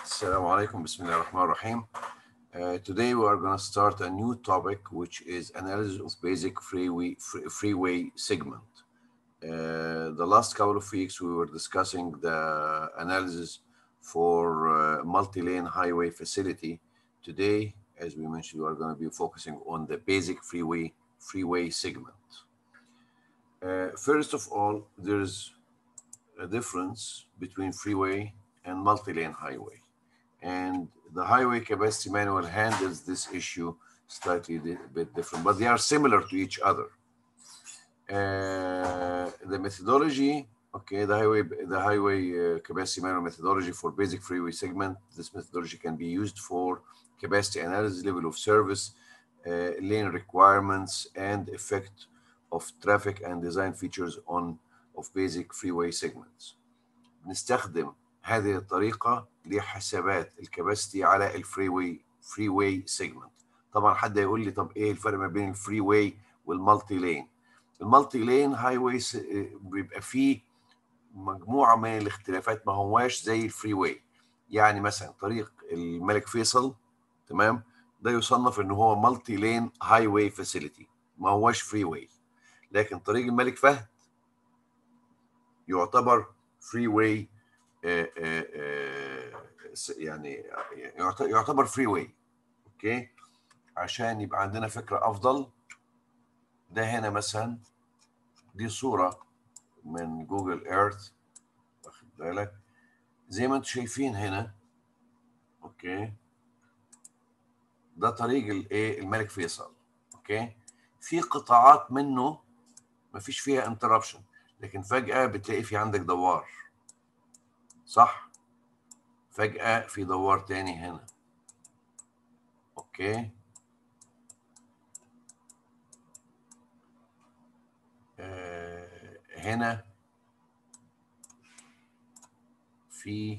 Assalamu alaikum, bismillah ar-Rahman rahim Uh, today we are going to start a new topic which is analysis of basic freeway, free, freeway segment. Uh, the last couple of weeks we were discussing the analysis for uh, multi-lane highway facility. Today, as we mentioned, we are going to be focusing on the basic freeway freeway segment. Uh, first of all, there's a difference between freeway and multi-lane highway. And the highway capacity manual handles this issue slightly di- bit different, but they are similar to each other. Uh, the methodology, okay, the highway the highway uh, capacity manual methodology for basic freeway segment. This methodology can be used for capacity analysis, level of service, uh, lane requirements, and effect of traffic and design features on of basic freeway segments. نستخدم هذه الطريقة لحسابات الكباستي على الفري واي فري واي سيجمنت طبعا حد يقول لي طب ايه الفرق ما بين الفري واي والمالتي لين المالتي لين هاي واي بيبقى فيه مجموعة من الاختلافات ما هواش زي الفري واي يعني مثلا طريق الملك فيصل تمام ده يصنف ان هو مالتي لين هاي واي فاسيلتي ما هواش فري واي لكن طريق الملك فهد يعتبر فري واي يعني يعت- يعتبر فري واي اوكي عشان يبقى عندنا فكره افضل ده هنا مثلا دي صوره من جوجل ايرث واخد بالك زي ما انتم شايفين هنا اوكي ده طريق الايه الملك فيصل اوكي في قطاعات منه مفيش فيها انتربشن لكن فجاه بتلاقي في عندك دوار صح فجأة في دوار تاني هنا اوكي آه هنا في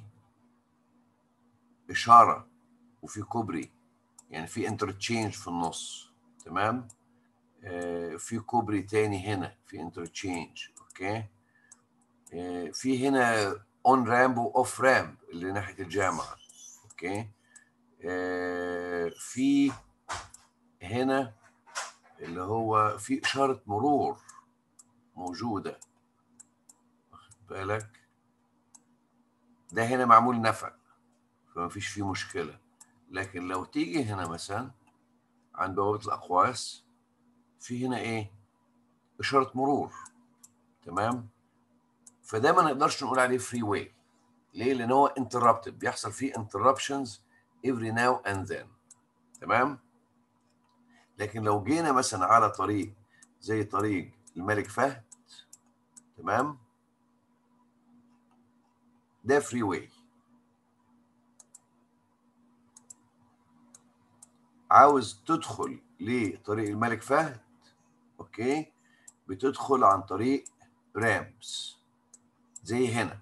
إشارة وفي كوبري يعني في انترتشينج في النص تمام آه في كوبري تاني هنا في انترتشينج اوكي آه في هنا اون رامب واوف رامب اللي ناحيه الجامعه اوكي آه في هنا اللي هو في اشاره مرور موجوده واخد بالك ده هنا معمول نفق فما فيش فيه مشكله لكن لو تيجي هنا مثلا عند بوابه الاقواس في هنا ايه اشاره مرور تمام فده ما نقدرش نقول عليه فري واي ليه؟ لان هو انتربتد بيحصل فيه interruptions every now and then تمام؟ لكن لو جينا مثلا على طريق زي طريق الملك فهد تمام؟ ده فري واي عاوز تدخل لطريق الملك فهد اوكي بتدخل عن طريق رامبس زي هنا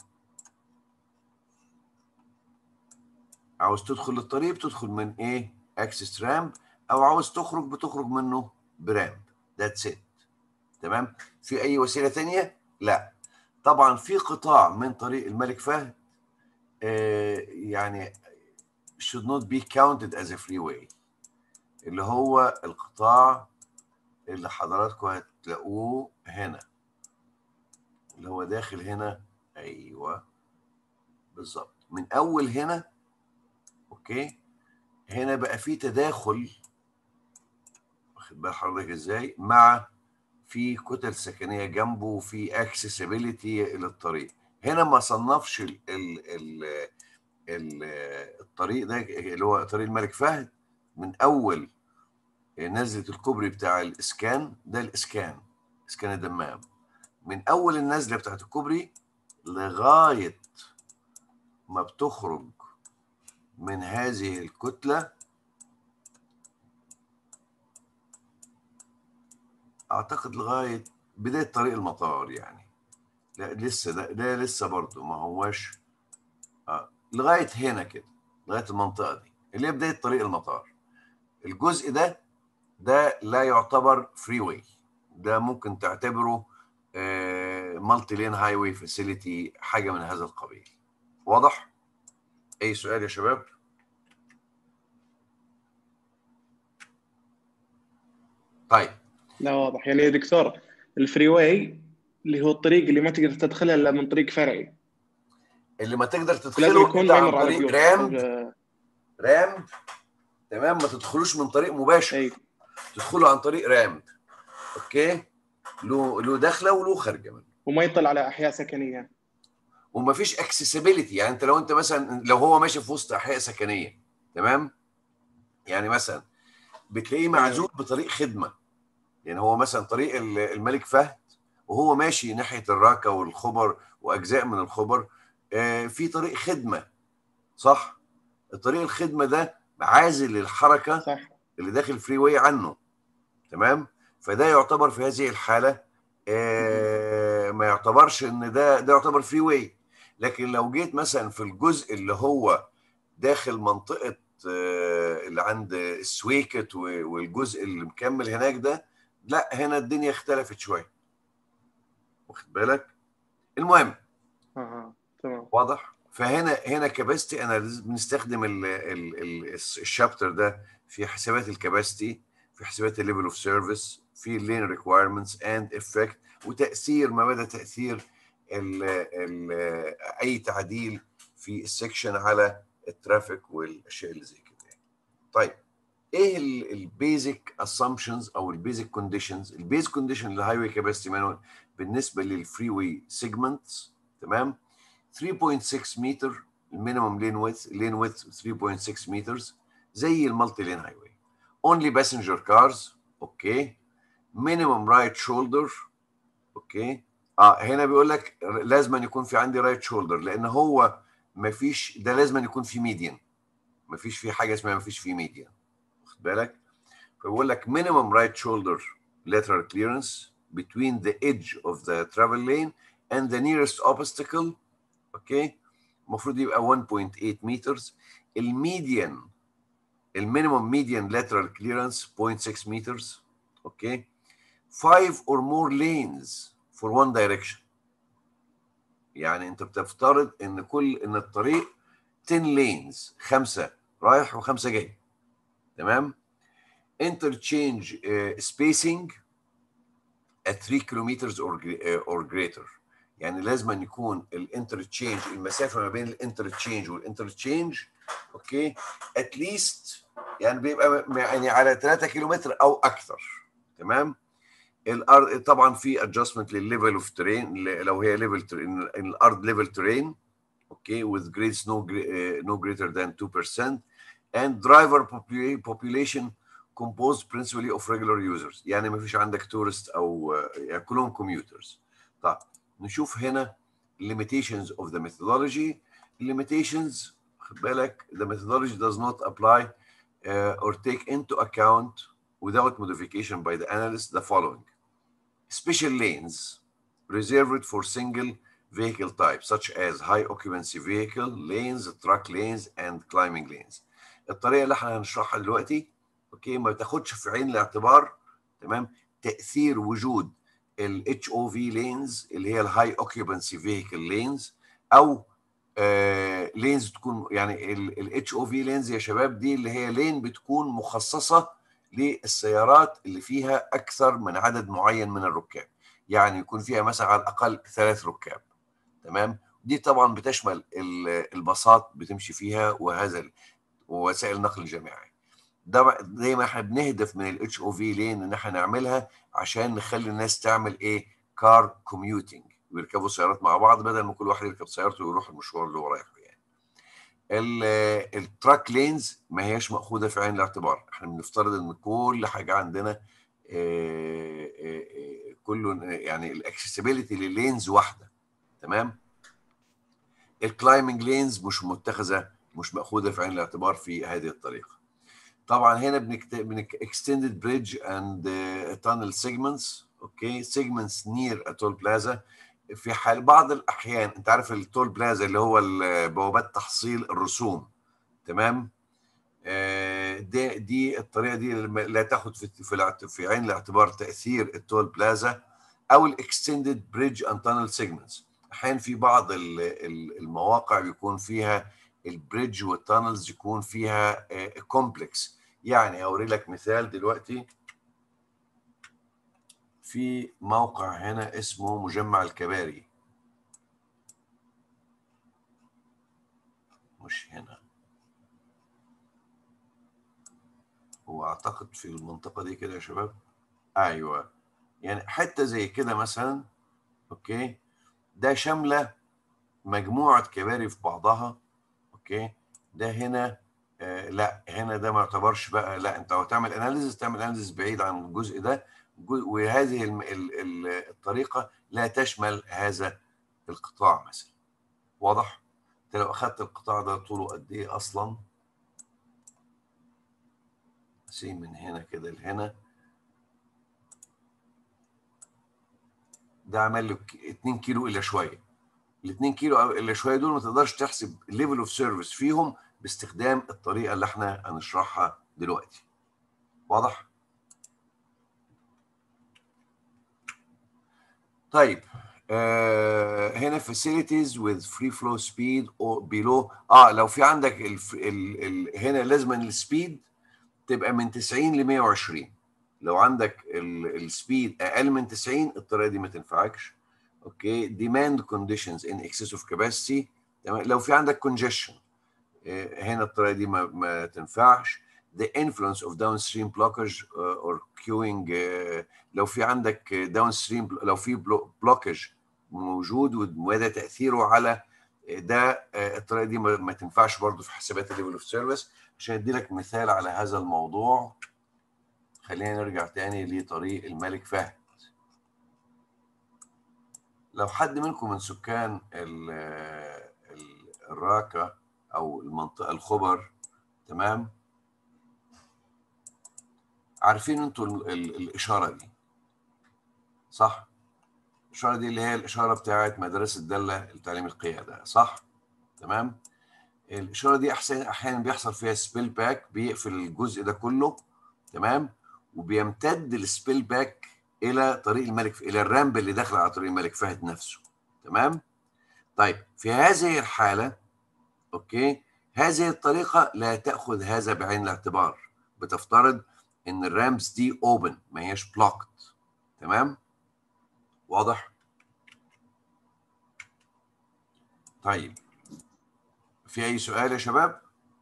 عاوز تدخل للطريق بتدخل من ايه اكسس رامب او عاوز تخرج بتخرج منه برامب ذاتس ات تمام في اي وسيله تانية لا طبعا في قطاع من طريق الملك فهد آه يعني should not be counted as a freeway اللي هو القطاع اللي حضراتكم هتلاقوه هنا اللي هو داخل هنا ايوه بالظبط من اول هنا اوكي هنا بقى في تداخل واخد بال حضرتك ازاي مع في كتل سكنيه جنبه وفي اكسسبيليتي للطريق هنا ما صنفش ال ال ال ال الطريق ده اللي هو طريق الملك فهد من اول نزله الكوبري بتاع الاسكان ده الاسكان اسكان الدمام من اول النزله بتاعت الكوبري لغايه ما بتخرج من هذه الكتله اعتقد لغايه بدايه طريق المطار يعني لا لسه ده, ده لسه برضه ما هواش آه. لغايه هنا كده لغايه المنطقه دي اللي هي بدايه طريق المطار الجزء ده ده لا يعتبر فري واي ده ممكن تعتبره مالتي لين هاي واي فاسيلتي حاجه من هذا القبيل واضح اي سؤال يا شباب طيب لا واضح يعني يا دكتور الفري واي اللي هو الطريق اللي ما تقدر تدخله الا من طريق فرعي اللي ما تقدر لازم تدخله يكون انت عن ممر على طريق بلوك رام أو- رام تمام ما تدخلوش من طريق مباشر اي تدخلوا عن طريق رام اوكي له له داخله وله خارجه منه وما يطل على احياء سكنيه ومفيش اكسسبيليتي يعني انت لو انت مثلا لو هو ماشي في وسط احياء سكنيه تمام يعني مثلا بتلاقيه معزول بطريق خدمه يعني هو مثلا طريق ال- الملك فهد وهو ماشي ناحيه الراكه والخبر واجزاء من الخبر آه، في طريق خدمه صح الطريق الخدمه ده عازل للحركه صح اللي داخل فري واي عنه تمام فده يعتبر في هذه الحاله آه ما يعتبرش ان ده ده يعتبر فري واي لكن لو جيت مثلا في الجزء اللي هو داخل منطقه آه اللي عند السويكت و- والجزء اللي مكمل هناك ده لا هنا الدنيا اختلفت شويه واخد بالك المهم اها تمام واضح فهنا هنا كاباسيتي اناليز بنستخدم ال ال ال الشابتر ده في حسابات الكاباسيتي في حسابات الليفل اوف سيرفيس في اللين ريكوايرمنتس اند افكت وتاثير ما مدى تاثير ال ال اي تعديل في السكشن على الترافيك والاشياء اللي زي كده يعني. طيب ايه البيزك اسامبشنز او البيزك كونديشنز البيزك كونديشن للهاي كاباسيتي مانوال بالنسبه للفري واي سيجمنتس تمام 3.6 متر المينيمم لين ويث لين ويث 3.6 مترز زي المالتي لين هاي واي اونلي باسنجر كارز اوكي مينيمم رايت شولدر اوكي اه هنا بيقول لك لازم أن يكون في عندي رايت شولدر لان هو ما فيش ده لازم أن يكون في ميديان ما فيش في حاجه اسمها ما فيش في ميديان واخد بالك فبيقول لك minimum right shoulder lateral clearance between the edge of the travel lane and the nearest obstacle اوكي المفروض يبقى 1.8 مترز الميديان المينيمم ميديان lateral clearance 0.6 مترز اوكي 5 or more lanes for one direction يعني انت بتفترض ان كل ان الطريق 10 lanes خمسه رايح وخمسه جاي تمام interchange uh, spacing at 3 kilometers or, gre- uh, or greater يعني لازم أن يكون الانترتشينج المسافه ما بين الانترتشينج والانترتشينج اوكي اتليست يعني بيبقى م- يعني على 3 كيلومتر او اكثر تمام الارض طبعا في ادجستمنت للليفل اوف ترين لو هي ليفل الارض ليفل ترين اوكي with grades no gre- uh, no greater than 2% and driver popula- population composed principally of regular users يعني ما فيش عندك تورست او uh, يعني كلهم commuters طيب نشوف هنا limitations of the methodology limitations خد بالك the methodology does not apply uh, or take into account without modification by the analyst the following special lanes reserved for single vehicle types such as high occupancy vehicle lanes truck lanes and climbing lanes الطريقه اللي احنا هنشرحها دلوقتي اوكي ما تاخدش في عين الاعتبار تمام تاثير وجود ال HOV lanes اللي هي الهاي occupancy vehicle lanes او لينز تكون يعني ال HOV lanes يا شباب دي اللي هي لين بتكون مخصصه للسيارات اللي فيها اكثر من عدد معين من الركاب يعني يكون فيها مثلا على الاقل ثلاث ركاب تمام دي طبعا بتشمل ال- الباصات بتمشي فيها وهذا ال- ووسائل النقل الجماعي ده بقى- زي ما احنا بنهدف من الاتش او في لين ان احنا نعملها عشان نخلي الناس تعمل ايه كار كوميوتنج ويركبوا سيارات مع بعض بدل ما كل واحد يركب سيارته ويروح المشوار اللي هو رايحه يعني ال- التراك لينز ما هياش مأخوذة في عين الاعتبار احنا بنفترض ان كل حاجة عندنا آه، آه، آه، كله يعني الاكسسبيليتي لللينز واحدة تمام الكلايمنج لينز مش متخذة مش مأخوذة في عين الاعتبار في هذه الطريقة طبعا هنا بنكت... بنك extended bridge and uh, tunnel segments اوكي segments near a toll plaza في حال بعض الاحيان انت عارف التول بلازا اللي هو ال- بوابات تحصيل الرسوم تمام آه، دي دي الطريقه دي الم- لا تاخد في في, الاعت- في عين الاعتبار تاثير التول بلازا او الاكستندد بريدج اند تانل سيجمنتس احيانا في بعض ال- ال- المواقع بيكون فيها البريدج والتانلز يكون فيها كومبلكس يعني اوري لك مثال دلوقتي في موقع هنا اسمه مجمع الكباري مش هنا هو اعتقد في المنطقه دي كده يا شباب ايوه يعني حته زي كده مثلا اوكي ده شامله مجموعه كباري في بعضها اوكي ده هنا آه لا هنا ده ما يعتبرش بقى لا انت لو تعمل اناليزيس تعمل اناليزيس بعيد عن الجزء ده جو- وهذه الم- ال- ال- الطريقه لا تشمل هذا القطاع مثلا واضح؟ انت لو اخذت القطاع ده طوله قد ايه اصلا؟ سي من هنا كده لهنا ده عمل لك 2 كيلو الا شويه ال 2 كيلو أو الا شويه دول ما تقدرش تحسب الليفل اوف سيرفيس فيهم باستخدام الطريقه اللي احنا هنشرحها دلوقتي واضح طيب آه هنا facilities with free flow speed or below اه لو في عندك ال ال ال هنا لازم السبيد تبقى من 90 ل 120 لو عندك السبيد اقل من 90 الطريقه دي ما تنفعكش اوكي demand conditions in excess of capacity تمام لو في عندك congestion آه، هنا الطريقه دي ما, ما تنفعش the influence of downstream blockage uh, or queuing uh, لو في عندك downstream لو في blockage موجود ومدى تاثيره على ده آه، الطريقه دي ما ما تنفعش برضو في حسابات الليفل اوف سيرفيس عشان ادي لك مثال على هذا الموضوع خلينا نرجع تاني لطريق الملك فهد لو حد منكم من سكان ال- ال- الراكة أو المنطقة الخبر تمام عارفين انتوا ال- ال- الإشارة دي صح؟ الإشارة دي اللي هي الإشارة بتاعت مدرسة دلة لتعليم القيادة صح؟ تمام؟ الإشارة دي أحسن أحيانا بيحصل فيها سبيل باك بيقفل الجزء ده كله تمام؟ وبيمتد السبيل باك الى طريق الملك الى الرامب اللي داخل على طريق الملك فهد نفسه تمام طيب في هذه الحاله اوكي هذه الطريقه لا تاخذ هذا بعين الاعتبار بتفترض ان الرامز دي اوبن ما هيش بلوكد تمام واضح طيب في اي سؤال يا شباب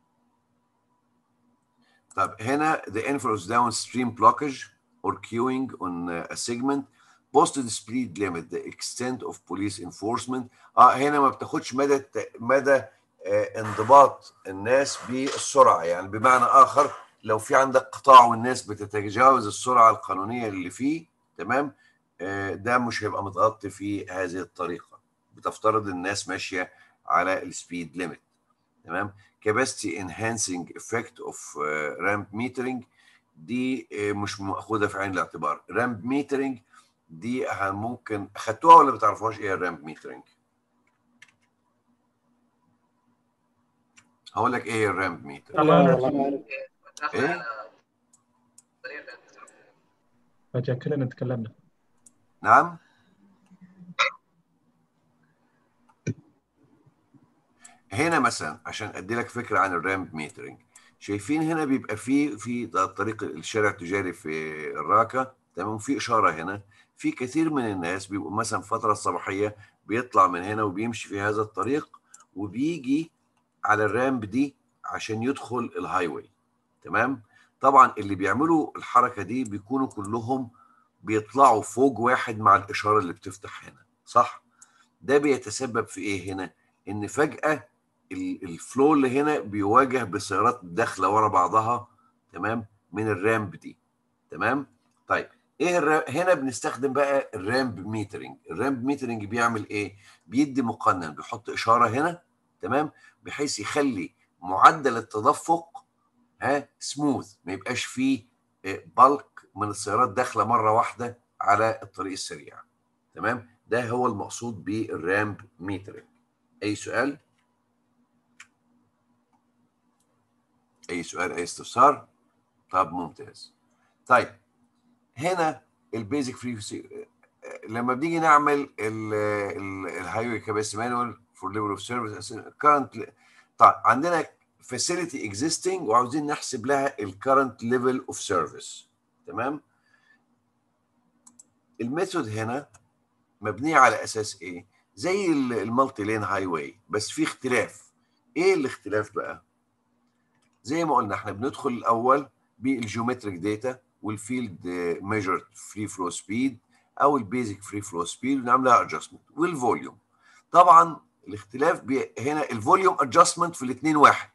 طب هنا the influence downstream blockage or queuing on a segment posted speed limit the extent of police enforcement اه هنا ما بتاخدش مدى الت- مدى آه انضباط الناس بالسرعه يعني بمعنى اخر لو في عندك قطاع والناس بتتجاوز السرعه القانونيه اللي فيه تمام آه ده مش هيبقى متغطي في هذه الطريقه بتفترض الناس ماشيه على السبيد ليميت تمام capacity enhancing effect of uh, ramp metering دي آه، مش مأخوذة في عين الاعتبار ramp metering دي ه- ممكن خدتوها ولا بتعرفوهاش ايه الرامب ميترنج هقول لك ايه الرامب ميتر لا والله ايه فجأة كلنا تكلمنا نعم هنا مثلا عشان ادي لك فكره عن الرامب ميترنج شايفين هنا بيبقى في في طريق الشارع التجاري في الراكه تمام في اشاره هنا في كثير من الناس بيبقوا مثلا فتره الصباحيه بيطلع من هنا وبيمشي في هذا الطريق وبيجي على الرامب دي عشان يدخل الهاي واي تمام طبعا اللي بيعملوا الحركه دي بيكونوا كلهم بيطلعوا فوق واحد مع الاشاره اللي بتفتح هنا صح ده بيتسبب في ايه هنا ان فجاه ال- الفلو اللي هنا بيواجه بسيارات داخله ورا بعضها تمام من الرامب دي تمام طيب ايه الرا... هنا بنستخدم بقى الرامب ميترنج الرامب ميترنج بيعمل ايه بيدي مقنن بيحط اشاره هنا تمام بحيث يخلي معدل التدفق ها سموث ما يبقاش فيه بلك من السيارات داخله مره واحده على الطريق السريع تمام ده هو المقصود بالرامب ميترنج اي سؤال اي سؤال اي استفسار طب ممتاز طيب هنا البيزك فريكونسي لما بنيجي نعمل الهاي واي كاباسيتي مانوال فور ليفل اوف سيرفيس كارنت طيب عندنا facility existing وعاوزين نحسب لها ال current level of service تمام الميثود هنا مبنيه على اساس ايه زي المالتي لين هاي واي بس في اختلاف ايه الاختلاف بقى زي ما قلنا احنا بندخل الاول بالجيومتريك داتا والفيلد ميجرد فري فلو سبيد او البيزك فري فلو سبيد ونعملها ادجستمنت والفوليوم طبعا الاختلاف بي هنا الفوليوم ادجستمنت في الاثنين واحد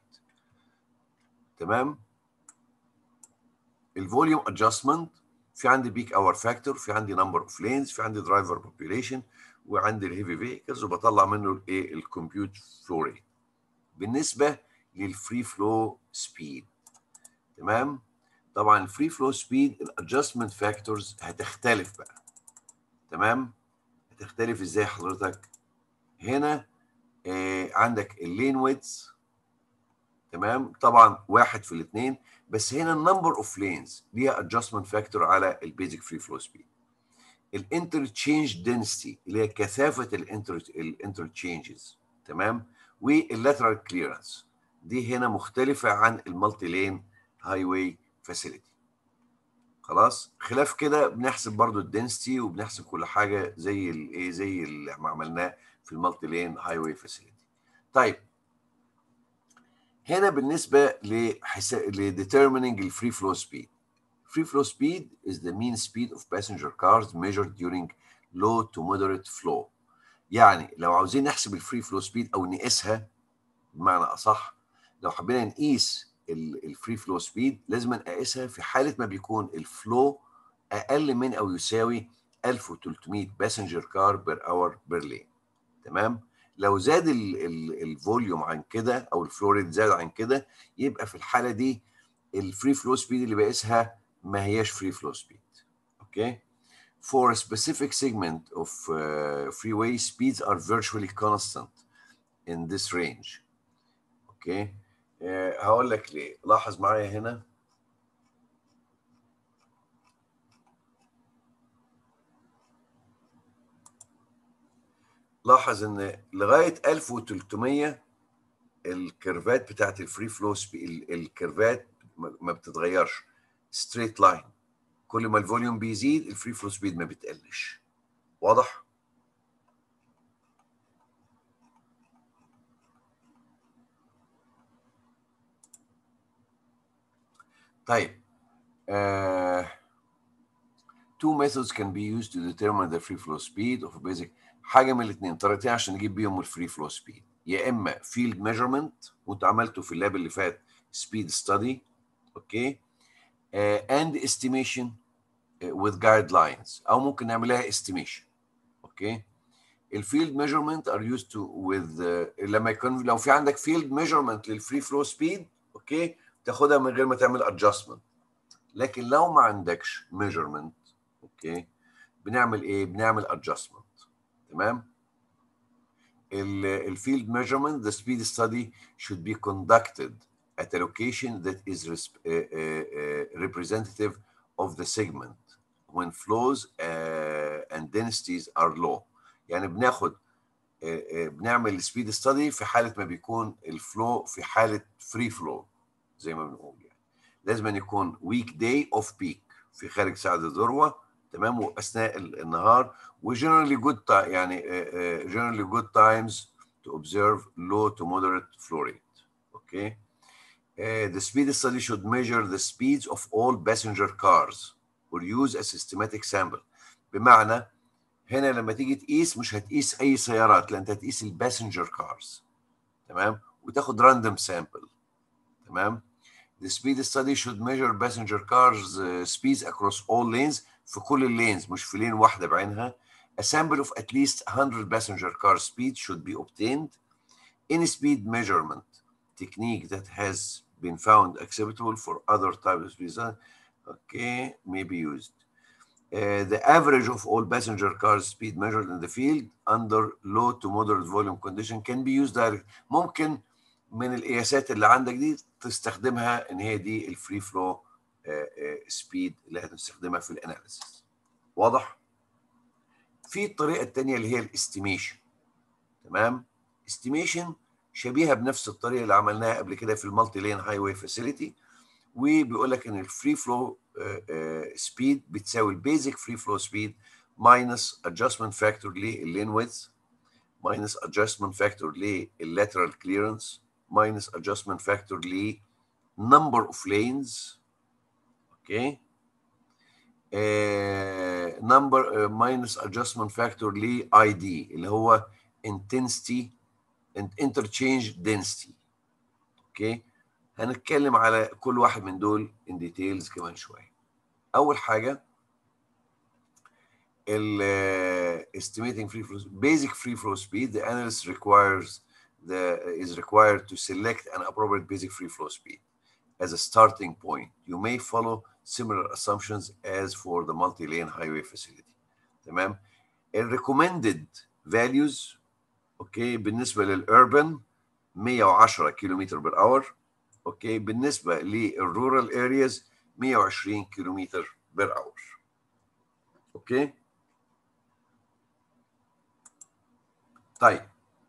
تمام الفوليوم ادجستمنت في عندي بيك اور فاكتور في عندي نمبر اوف لينز في عندي درايفر بوبيوليشن وعندي الهيفي فيكلز وبطلع منه الايه الكمبيوت فلو ريت بالنسبه للفري فلو سبيد تمام طبعا الفري فلو سبيد الادجستمنت فاكتورز هتختلف بقى تمام هتختلف ازاي حضرتك هنا آه عندك اللين ويدز تمام طبعا واحد في الاثنين بس هنا النمبر اوف لينز ليها ادجستمنت فاكتور على البيزك فري فلو سبيد الانترتشينج دنسيتي اللي هي كثافه الانترتشينجز تمام واللاترال كليرنس دي هنا مختلفه عن المالتي لين هاي واي فاسيلتي خلاص خلاف كده بنحسب برضو الدنسيتي وبنحسب كل حاجه زي الايه زي اللي ما عملناه في المالتي لين هاي واي فاسيلتي طيب هنا بالنسبه لحساب لdetermining الفري فلو سبيد free flow speed is the mean speed of passenger cars measured during low to moderate flow يعني لو عاوزين نحسب الفري فلو سبيد او نقيسها بمعنى اصح لو حبينا نقيس الفري فلو سبيد لازم نقيسها في حاله ما بيكون الفلو اقل من او يساوي 1300 باسنجر كار بير اور بير لين تمام لو زاد الفوليوم عن كده او الفلو ريت زاد عن كده يبقى في الحاله دي الفري فلو سبيد اللي بقيسها ما هياش فري فلو سبيد اوكي for a specific segment of uh, freeway speeds are virtually constant in this range اوكي okay. uh, هقول لك ليه لاحظ معايا هنا لاحظ ان لغايه 1300 الكيرفات بتاعت الفري فلو الكيرفات ما بتتغيرش ستريت لاين كل ما الفوليوم بيزيد الفري فلو سبيد ما بتقلش واضح طيب uh, two methods can be used to determine the free flow speed of a basic حاجه من الاثنين طريقتين عشان نجيب بيهم الفري فلو سبيد يا اما فيلد ميجرمنت وانت عملته في اللاب اللي فات سبيد ستادي اوكي uh, and estimation with guidelines او ممكن نعملها estimation اوكي الفيلد ميجرمنت ار used to with uh, لما يكون لو في عندك فيلد ميجرمنت للفري فلو سبيد اوكي تاخدها من غير ما تعمل ادجستمنت لكن لو ما عندكش ميجرمنت اوكي بنعمل ايه بنعمل ادجستمنت تمام الفيلد ميجرمنت the speed study should be conducted at a location that is uh, uh, uh, representative of the segment when flows and densities are low يعني بناخد بنعمل سبيد ستادي في حاله ما بيكون الفلو في حاله فري فلو زي ما بنقول يعني لازم أن يكون ويك داي اوف بيك في خارج ساعه الذروه تمام واثناء النهار وجنرالي جود يعني جنرالي جود تايمز to observe low to moderate flow rate okay Uh, the speed study should measure the speeds of all passenger cars or use a systematic sample بمعنى هنا لما تيجي تقيس مش هتقيس اي سيارات لا انت هتقيس الباسنجر كارز تمام وتاخد راندوم سامبل تمام The speed study should measure passenger cars uh, speeds across all lanes في كل اللينز مش في لين واحدة بعينها. A sample of at least 100 passenger car speed should be obtained. Any speed measurement technique that has been found acceptable for other types of speeds, okay, may be used. Uh, the average of all passenger cars speed measured in the field under low to moderate volume condition can be used direct. ممكن من القياسات اللي عندك دي تستخدمها ان هي دي الفري فلو سبيد اللي هتستخدمها في الاناليسيس واضح في الطريقه الثانيه اللي هي الاستيميشن تمام استيميشن شبيهه بنفس الطريقه اللي عملناها قبل كده في المالتي لين هاي واي فاسيلتي وبيقول لك ان الفري فلو سبيد بتساوي البيزك فري فلو سبيد ماينس ادجستمنت فاكتور لللين ويدث ماينس ادجستمنت فاكتور لللاترال كليرنس ماينس ادجستمنت فاكتور ل number of lanes اوكي نمبر ماينس ادجستمنت فاكتور ل اي دي اللي هو intensity and interchange density اوكي هنتكلم على كل واحد من دول in details كمان شويه اول حاجه ال uh, estimating free flow basic free flow speed the analyst requires the is required to select an appropriate basic free flow speed as a starting point you may follow similar assumptions as for the multi-lane highway facility تمام ال recommended values اوكي بالنسبه للurban 110 كيلومتر بر اور اوكي بالنسبه للرورال ارياز 120 كيلومتر بر اور اوكي طيب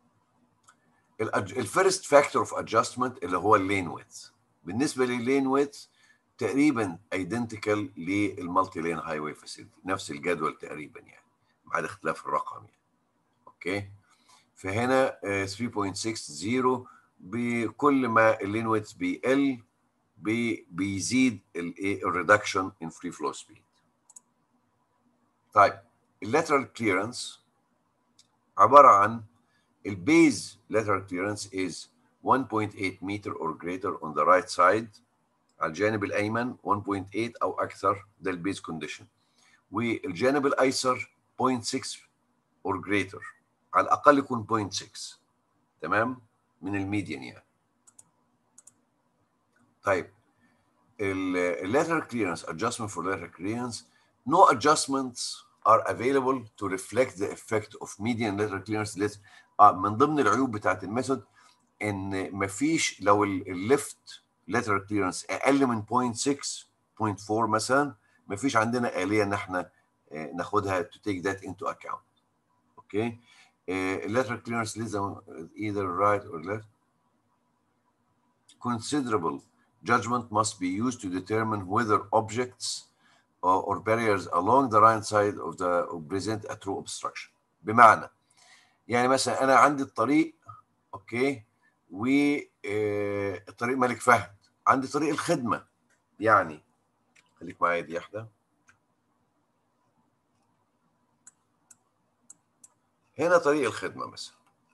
الفيرست فاكتور اوف ادجستمنت اللي هو اللين ويدث بالنسبه لللين ويدث تقريبا ايدنتيكال للمالتي لين هاي واي فاسيلتي نفس الجدول تقريبا يعني ما عدا اختلاف الرقم يعني اوكي فهنا 3.60 بكل ما اللين ويدث بيقل بي بيزيد الايه الريدكشن ان فري فلو سبيد طيب اللاترال كليرنس عباره عن البيز lateral clearance is 1.8 meter or greater on the right side على الجانب الايمن 1.8 او اكثر ده البيز كونديشن والجانب الايسر 0.6 or greater على الاقل يكون 0.6 تمام من الميديان يعني طيب ال lateral clearance adjustment for lateral clearance no adjustments are available to reflect the effect of median lateral clearance آه من ضمن العيوب بتاعت الميثود ان مفيش لو الليفت lateral clearance اقل من 0.6 0.4 مثلا مفيش عندنا آلية ان احنا ناخدها to take that into account اوكي lateral clearance less than either right or left considerable judgment must be used to determine whether objects or, or barriers along the right side of the present a true obstruction بمعنى يعني مثلا انا عندي الطريق اوكي والطريق ملك فهد عندي طريق الخدمه يعني خليك معايا دي واحده هنا طريق الخدمه مثلا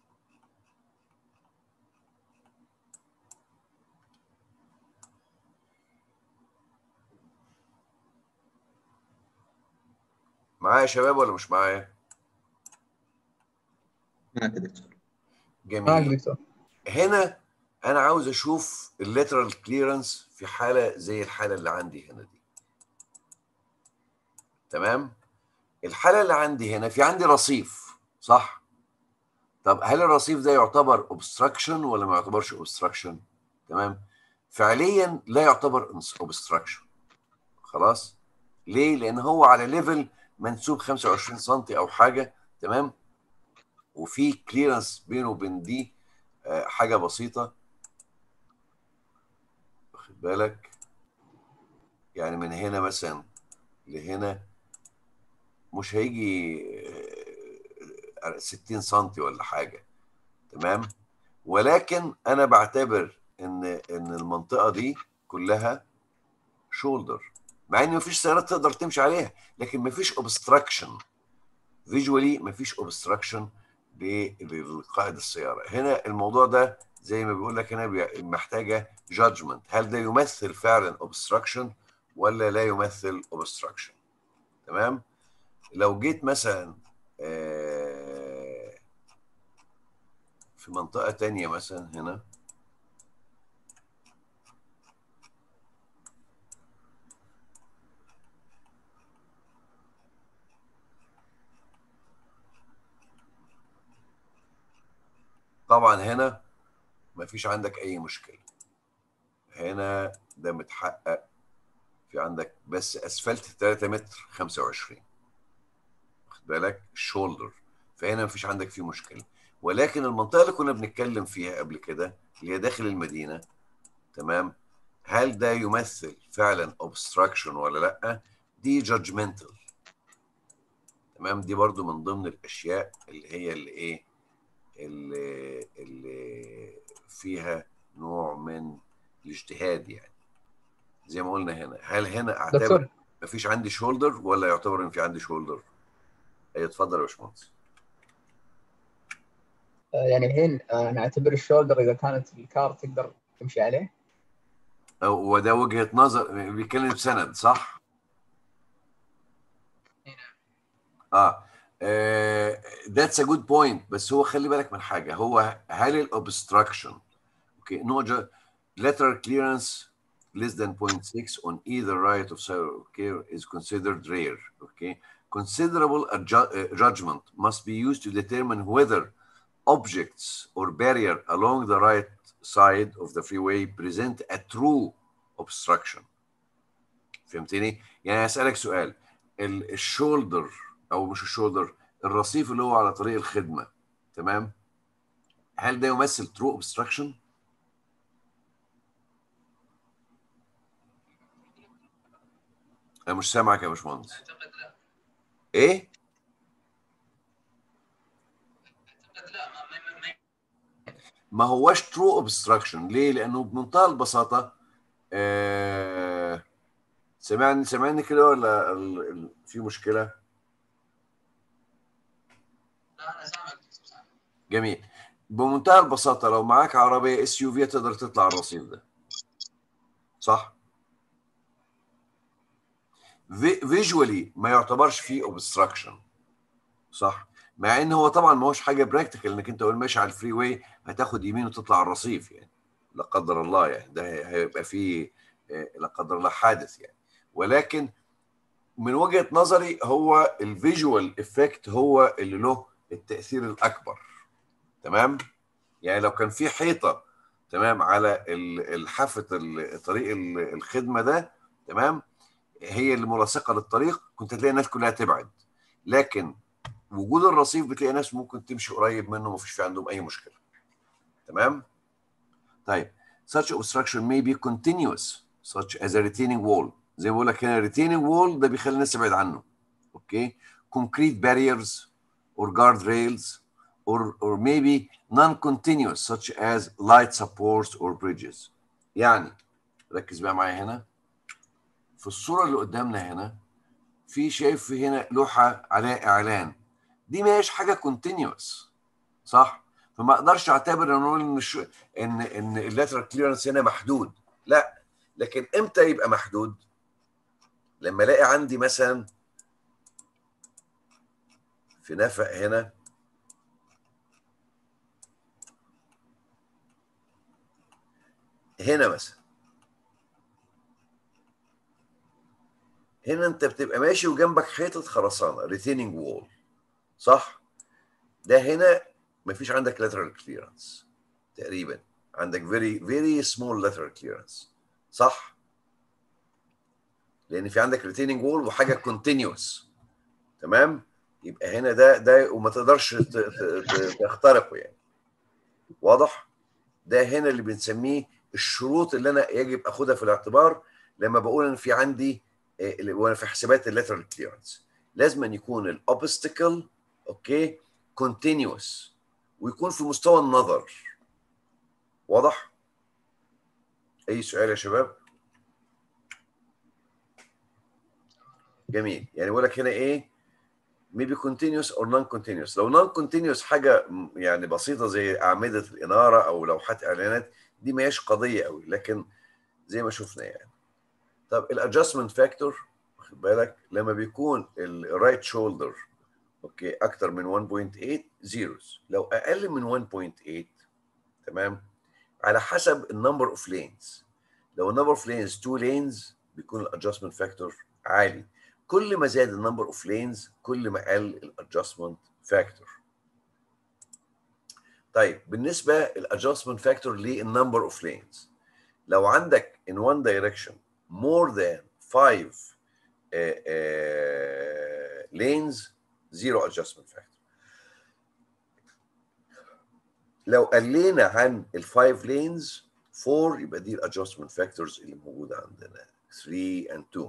معايا يا شباب ولا مش معايا؟ معك يا دكتور معك جميل دكتور هنا انا عاوز اشوف الليترال كليرنس في حاله زي الحاله اللي عندي هنا دي تمام الحاله اللي عندي هنا في عندي رصيف صح طب هل الرصيف ده يعتبر اوبستراكشن ولا ما يعتبرش اوبستراكشن تمام فعليا لا يعتبر اوبستراكشن خلاص ليه لان هو على ليفل منسوب 25 سم او حاجه تمام وفي كليرنس بينه وبين دي آه، حاجه بسيطه واخد بالك يعني من هنا مثلا لهنا مش هيجي آه، 60 سم ولا حاجه تمام ولكن انا بعتبر ان ان المنطقه دي كلها شولدر مع ان مفيش سيارات تقدر تمشي عليها لكن مفيش اوبستراكشن فيجوالي مفيش اوبستراكشن لقائد السياره هنا الموضوع ده زي ما بيقول لك هنا بي- محتاجه جادجمنت هل ده يمثل فعلا اوبستراكشن ولا لا يمثل اوبستراكشن تمام لو جيت مثلا آه، في منطقه تانية مثلا هنا طبعا هنا مفيش عندك اي مشكله هنا ده متحقق في عندك بس اسفلت 3 متر 25 واخد بالك الشولدر فهنا مفيش عندك فيه مشكله ولكن المنطقه اللي كنا بنتكلم فيها قبل كده اللي هي داخل المدينه تمام هل ده يمثل فعلا obstruction ولا لا دي judgmental تمام دي برضو من ضمن الاشياء اللي هي اللي ايه اللي, اللي فيها نوع من الاجتهاد يعني زي ما قلنا هنا هل هنا اعتبر دكتور مفيش عندي شولدر ولا يعتبر ان في عندي شولدر اي اتفضل يا باشمهندس آه، يعني الحين آه، نعتبر الشولدر اذا كانت الكار تقدر تمشي عليه أو- وده وجهة نظر بيتكلم بسند صح؟ اه ذاتس ا جود بوينت بس هو خلي بالك من حاجه هو هل الاوبستراكشن اوكي نو lateral clearance less than 0.6 on either right of side of care is considered rare okay considerable adju- uh, judgment must be used to determine whether objects or barrier along the right side of the freeway present a true obstruction فهمتني يعني اسالك سؤال ال- الشولدر او مش الشولدر الرصيف اللي هو على طريق الخدمه تمام هل ده يمثل true obstruction انا مش سامعك يا باشمهندس ايه ما هوش true obstruction ليه لانه بمنتهى البساطه آه سمعني سمعني كده ولا ال- ال- في مشكله جميل بمنتهى البساطه لو معاك عربيه اس يو في تقدر تطلع على الرصيف ده صح فيجوالي ما يعتبرش فيه اوبستراكشن صح مع ان هو طبعا ما هوش حاجه براكتيكال انك انت وانت ماشي على الفري واي هتاخد يمين وتطلع على الرصيف يعني لا قدر الله يعني ده هيبقى فيه آه، لا قدر الله حادث يعني ولكن من وجهه نظري هو الفيجوال افكت هو اللي له التاثير الاكبر تمام يعني لو كان في حيطه تمام على ال- الحافه ال- طريق ال- الخدمه ده تمام هي اللي ملاصقه للطريق كنت تلاقي الناس كلها تبعد لكن وجود الرصيف بتلاقي ناس ممكن تمشي قريب منه مفيش في عندهم اي مشكله تمام طيب such obstruction may be continuous such as a retaining wall زي ما بقول لك هنا retaining wall ده بيخلي الناس تبعد عنه اوكي concrete barriers or guard rails or or maybe non-continuous such as light supports or bridges يعني ركز بقى معايا هنا في الصورة اللي قدامنا هنا في شايف في هنا لوحة عليها إعلان دي ما هيش حاجة كونتينيوس صح؟ فما اقدرش اعتبر ان نقول ان الش... ان ان اللاترال كليرنس هنا محدود لا لكن امتى يبقى محدود؟ لما الاقي عندي مثلا في نفق هنا هنا مثلا هنا انت بتبقى ماشي وجنبك حيطه خرسانه ريتيننج وول صح ده هنا مفيش عندك lateral clearance تقريبا عندك very very small lateral clearance صح لان في عندك retaining wall وحاجه continuous تمام يبقى هنا ده ده وما تقدرش ت- ت- ت- تخترقه يعني واضح ده هنا اللي بنسميه الشروط اللي انا يجب اخدها في الاعتبار لما بقول ان في عندي آه، وانا في حسابات اللاترال كليرنس لازم أن يكون الاوبستكل اوكي كونتينيوس ويكون في مستوى النظر واضح اي سؤال يا شباب جميل يعني بقول لك هنا ايه maybe continuous or non continuous لو non continuous حاجه م- يعني بسيطه زي اعمده الاناره او لوحات اعلانات دي ما هيش قضيه قوي لكن زي ما شفنا يعني طب الادجستمنت فاكتور واخد بالك لما بيكون الرايت شولدر اوكي اكتر من 1.8 زيروز لو اقل من 1.8 تمام على حسب النمبر اوف لينز لو النمبر اوف لينز 2 لينز بيكون الادجستمنت فاكتور عالي كل ما زاد النمبر اوف لينز كل ما قل الادجستمنت فاكتور طيب بالنسبه الادجستمنت فاكتور للنمبر اوف لينز لو عندك in one direction more than five uh, uh, lanes zero adjustment factor لو قلينا عن الفايف لينز 4 يبقى دي الادجستمنت فاكتورز اللي موجوده عندنا 3 and 2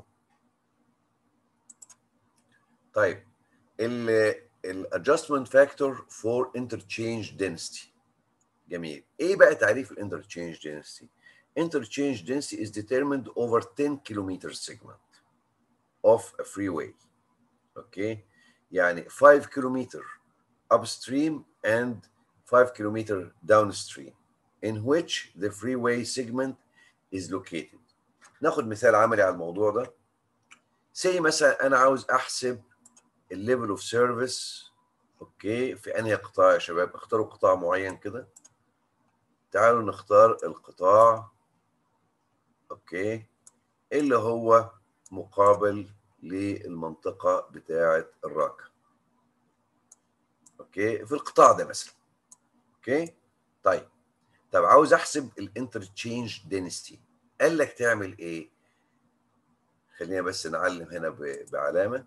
طيب الادجستمنت فاكتور فور انترتشينج density جميل ايه بقى تعريف الانترتشينج density interchange density is determined over 10 kilometer segment of a freeway okay يعني 5 kilometer upstream and 5 kilometer downstream in which the freeway segment is located ناخد مثال عملي على الموضوع ده سي مثلا انا عاوز احسب الليفل اوف سيرفيس اوكي في انهي قطاع يا شباب اختاروا قطاع معين كده تعالوا نختار القطاع اوكي اللي هو مقابل للمنطقة بتاعة الراكة اوكي في القطاع ده مثلا اوكي طيب طب عاوز احسب الانترتشينج دينستي قال لك تعمل ايه خلينا بس نعلم هنا ب- بعلامة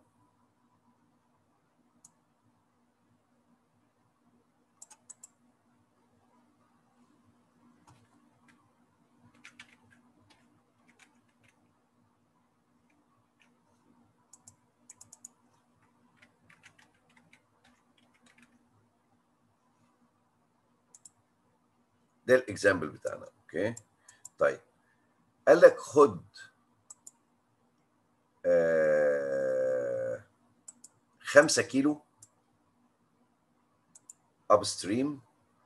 ده الاكزامبل بتاعنا اوكي طيب قال لك خد آه خمسة كيلو اب ستريم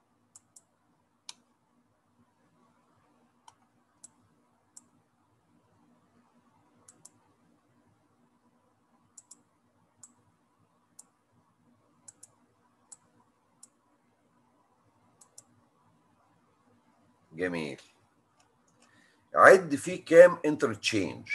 جميل عد فيه كام انترتشينج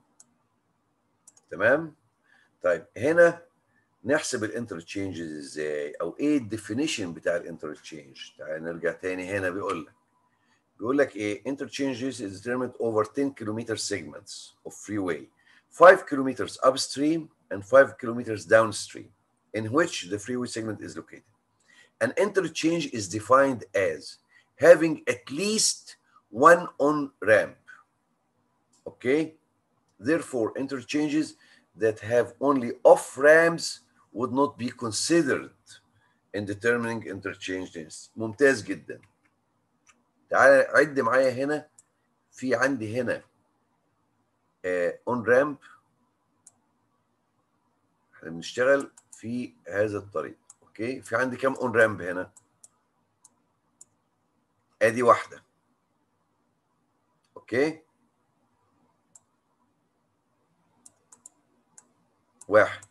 تمام طيب هنا نحسب الانترتشينجز ازاي او ايه الديفينيشن بتاع الانترتشينج تعال نرجع تاني هنا بيقول لك بيقول لك ايه interchanges is determined over 10 kilometer segments of freeway 5 kilometers upstream and 5 kilometers downstream in which the freeway segment is located an interchange is defined as having at least one on ramp. Okay? Therefore, interchanges that have only off ramps would not be considered in determining interchange density. ممتاز جدا. تعال عد معايا هنا في عندي هنا اون رامب احنا بنشتغل في هذا الطريق اوكي في عندي كام اون رامب هنا ادي واحده اوكي واحد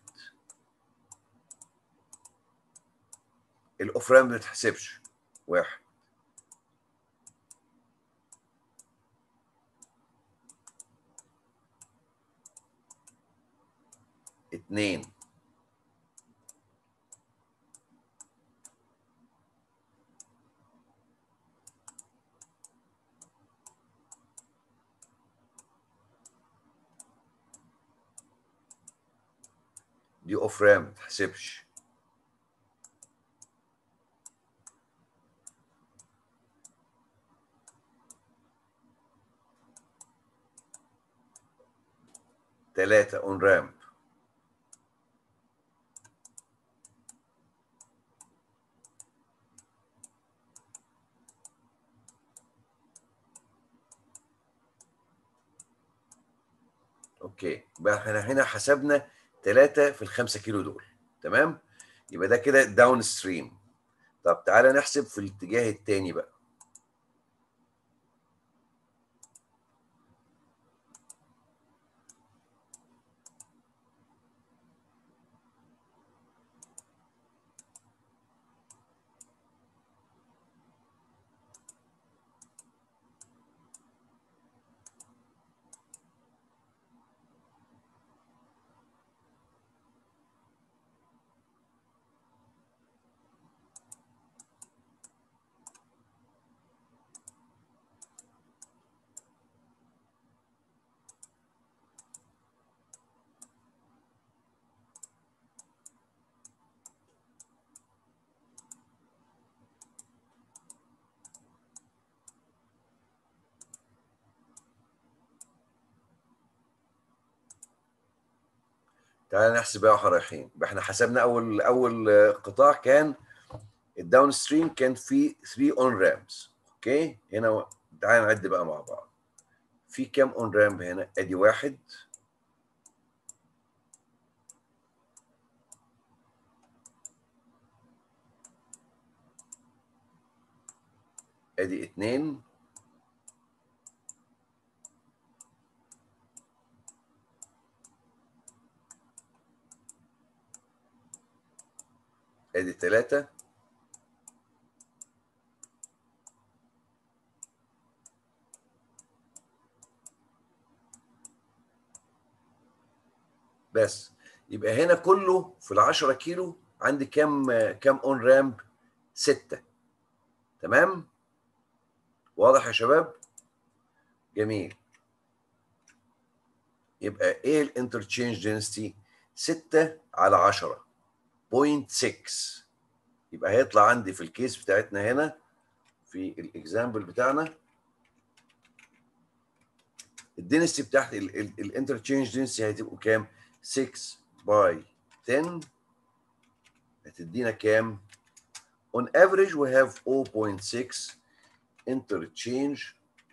الاوف رامب ما تتحسبش واحد اتنين دي اوف رام ما تحسبش ثلاثة اون رامب اوكي بقى احنا هنا حسبنا ثلاثة في الخمسة كيلو دول تمام يبقى ده كده داون ستريم طب تعالى نحسب في الاتجاه التاني بقى تعالى نحسب بقى واحنا رايحين يبقى احنا حسبنا اول اول آه، قطاع كان الداون ستريم كان فيه 3 اون رامز اوكي هنا و- تعالى نعد بقى مع بعض في كام اون رامب هنا ادي واحد ادي اتنين ادي تلاتة بس يبقى هنا كله في العشرة كيلو عندي كام كام اون رامب ستة تمام واضح يا شباب جميل يبقى ايه الانترتشينج دينستي 6 على 10 0.6 يبقى هيطلع عندي في الكيس بتاعتنا هنا في الاكزامبل بتاعنا الدينستي بتاعت الانترتشينج دينستي هتبقوا كام 6 باي 10 هتدينا كام on average we have 0.6 interchange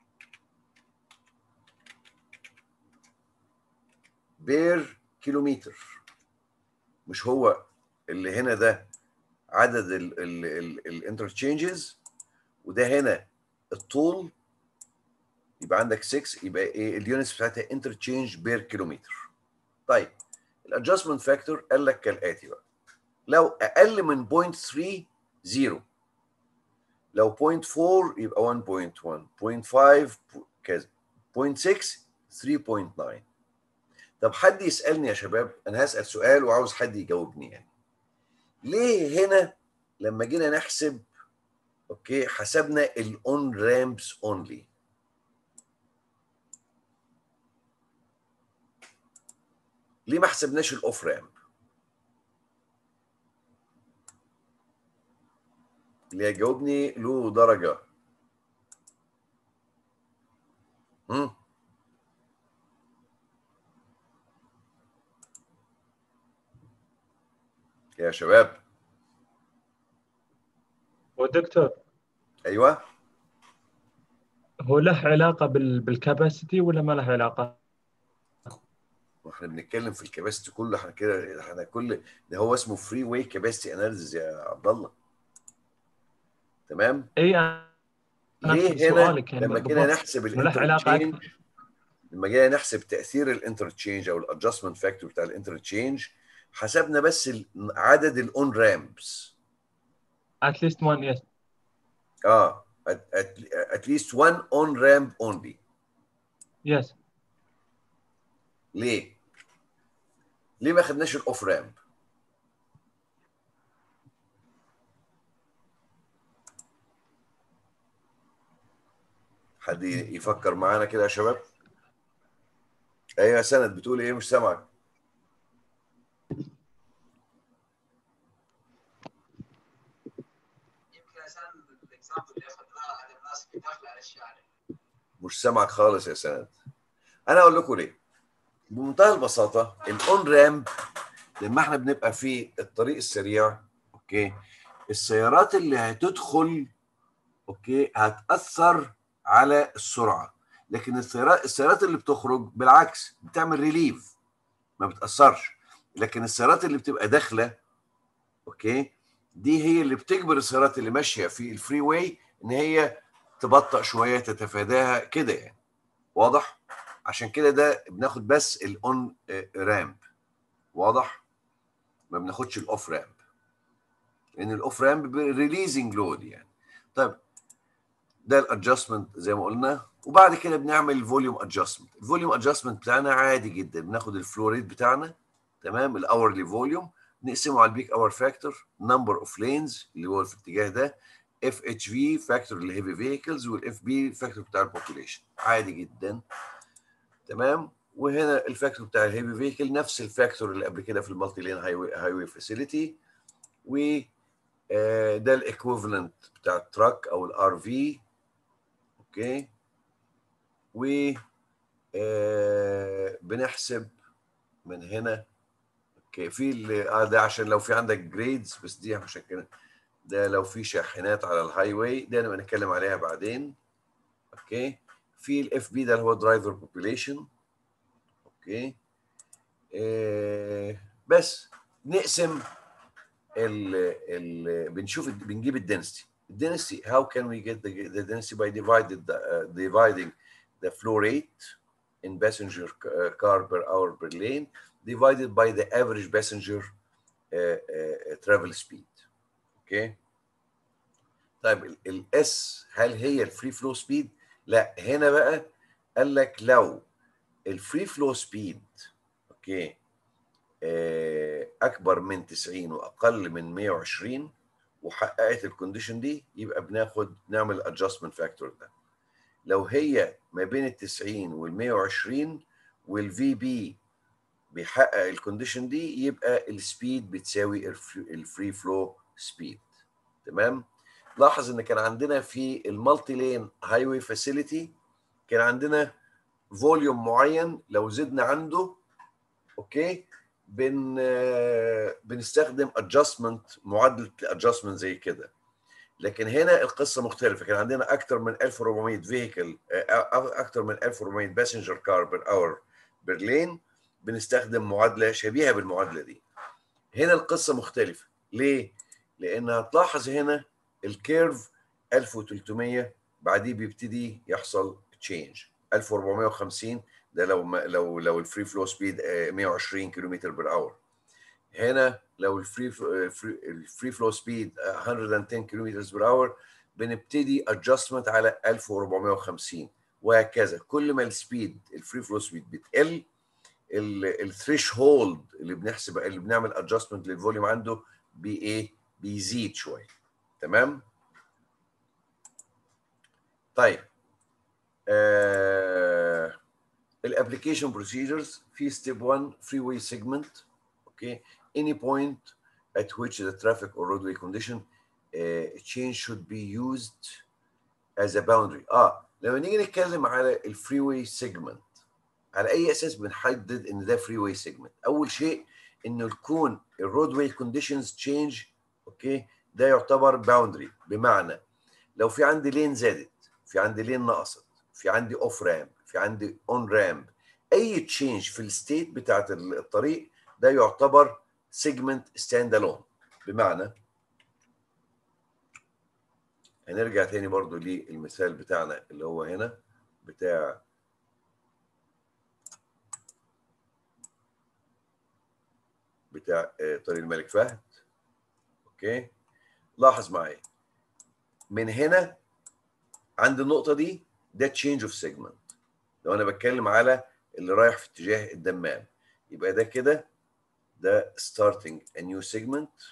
بير كيلومتر مش هو اللي هنا ده عدد الانترتشينجز وده هنا الطول يبقى عندك 6 يبقى ايه اليونتس بتاعتها انترتشينج بير كيلومتر طيب الادجستمنت فاكتور قال لك كالاتي بقى لو اقل من 0.3 زيرو لو 0.4 يبقى 1.1 0.5 كذا 0.6 3.9 طب حد يسالني يا شباب انا هسال سؤال وعاوز حد يجاوبني يعني ليه هنا لما جينا نحسب اوكي حسبنا الاون رامبس اونلي ليه ما حسبناش الاوف رامب اللي يجاوبني له درجه مم. يا شباب ودكتور ايوه هو له علاقة بال... بالكاباسيتي ولا ما له علاقة؟ واحنا بنتكلم في الكباستي كله احنا كده احنا كل ده هو اسمه فري واي كباستي اناليسيس يا عبد الله تمام اي انا ليه أقصد هنا سؤالك يعني لما جينا بالضبط. نحسب وله علاقة الانترتشينج أكثر. لما جينا نحسب تاثير الانترتشينج او الادجستمنت فاكتور بتاع الانترتشينج حسبنا بس ال- عدد الاون رامبس at least one yes اه at, at, at least one on ramp only yes ليه؟ ليه ما خدناش الاوف رامب؟ حد ي- يفكر معانا كده يا شباب؟ ايوه يا سند بتقول ايه مش سامعك؟ يمكن عشان الاكزامبل اللي اخذناه على الناس اللي داخله على الشارع مش سامعك خالص يا سند. انا اقول لكم ليه؟ بمنتهى البساطه الاون رامب لما احنا بنبقى في الطريق السريع اوكي السيارات اللي هتدخل اوكي هتاثر على السرعه لكن السيارات السيارات اللي بتخرج بالعكس بتعمل ريليف ما بتاثرش لكن السيارات اللي بتبقى داخله اوكي دي هي اللي بتجبر السيارات اللي ماشيه في الفري واي ان هي تبطأ شويه تتفاداها كده يعني واضح عشان كده ده بناخد بس الاون رامب واضح ما بناخدش الاوف رامب لان الاوف رامب ريليزنج لود يعني طيب ده الادجستمنت زي ما قلنا وبعد كده بنعمل الفوليوم ادجستمنت الفوليوم ادجستمنت بتاعنا عادي جدا بناخد الفلو ريت بتاعنا تمام الاورلي فوليوم نقسمه على البيك اور فاكتور نمبر اوف لينز اللي هو في الاتجاه ده اف اتش في فاكتور الهيفي فيكلز والاف بي فاكتور بتاع البوبوليشن عادي جدا تمام وهنا الفاكتور بتاع الهيفي فيكل نفس الفاكتور اللي قبل كده في المالتي لين هاي واي فاسيلتي و آه، ده الايكويفالنت بتاع التراك او الار في اوكي و آه، بنحسب من هنا اوكي في ال- اه ده عشان لو في عندك جريدز بس دي عشان كده ده لو في شاحنات على الهاي واي ده نبقى نتكلم عليها بعدين اوكي في الاف بي ده اللي هو درايفر بوبيليشن اوكي آه بس نقسم ال ال بنشوف ال- بنجيب الدنسيتي الدنسيتي how can we get the, the density by divided the, uh, dividing the flow rate in passenger c- uh, car per hour per lane divided by the average passenger uh, uh, travel speed اوكي طيب الاس هل هي الفري فلو سبيد لا هنا بقى قال لك لو الفري فلو سبيد اوكي آه، اكبر من 90 واقل من 120 وحققت الكونديشن دي يبقى بناخد نعمل ادجستمنت فاكتور ده لو هي ما بين ال 90 وال 120 والفي بي بيحقق الكونديشن دي يبقى السبيد بتساوي الفري فلو سبيد تمام لاحظ ان كان عندنا في المالتي لين هاي واي فاسيلتي كان عندنا فوليوم معين لو زدنا عنده اوكي بن آه، بنستخدم ادجستمنت معادله الادجستمنت زي كده لكن هنا القصه مختلفه كان عندنا اكثر من 1400 فيهيكل اكثر من 1400 باسنجر كار بير اور بير لين بنستخدم معادله شبيهه بالمعادله دي هنا القصه مختلفه ليه لان هتلاحظ هنا الكيرف 1300 بعديه بيبتدي يحصل تشينج 1450 ده لو ما لو لو الفري فلو سبيد 120 كيلومتر بير اور هنا لو الفري الفري فلو سبيد 110 كيلومتر بير اور بنبتدي ادجستمنت على 1450 وهكذا كل ما السبيد الفري فلو سبيد بتقل الثريش هولد اللي بنحسب اللي بنعمل ادجستمنت للفوليوم عنده بايه بيزيد شويه تمام طيب آه الابلكيشن بروسيجرز في ستيب 1 فري واي سيجمنت اوكي any point at which the traffic or roadway condition uh, change should be used as a boundary اه لما نيجي نتكلم على الفري واي سيجمنت على اي اساس بنحدد ان ده فري واي سيجمنت اول شيء انه يكون الرود واي كونديشنز تشينج اوكي ده يعتبر باوندري بمعنى لو في عندي لين زادت في عندي لين نقصت في عندي اوف رامب في عندي اون رامب اي تشينج في الستيت بتاعت الطريق ده يعتبر سيجمنت ستاند الون بمعنى هنرجع تاني برضو للمثال بتاعنا اللي هو هنا بتاع بتاع آه، طريق الملك فهد اوكي لاحظ معايا من هنا عند النقطه دي ده تشينج اوف سيجمنت لو انا بتكلم على اللي رايح في اتجاه الدمام يبقى ده كده ده starting a new segment